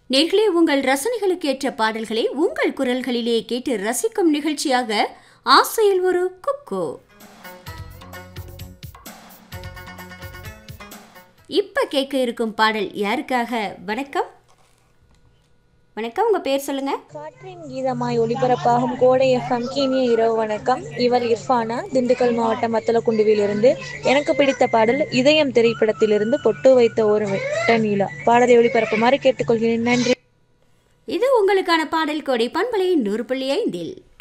நேர்களே உங்கள் ரசனைகளுக்கு ஏற்ற பாடல்களை உங்கள் குரல்களிலே கேட்டு ரசிக்கும் நிகழ்ச்சியாக ஆசையில் ஒரு குக்கு இப்ப கேட்க இருக்கும் பாடல் யாருக்காக வணக்கம் வணக்கம் உங்க பேர் சொல்லுங்க காற்றின் கீதமாய் ஒளிபரப்பாகும் கோடை எஃப்எம் இனிய இரவு வணக்கம் இவர் இர்ஃபானா திண்டுக்கல் மாவட்டம் மத்தலக்குண்டுவிலிருந்து எனக்கு பிடித்த பாடல் இதயம் திரைப்படத்திலிருந்து பொட்டு வைத்த ஒரு வெட்ட நீலா பாடலை ஒளிபரப்புமாறு கேட்டுக்கொள்கிறேன் நன்றி இது உங்களுக்கான பாடல் கோடை பண்பலை நூறு புள்ளி ஐந்தில்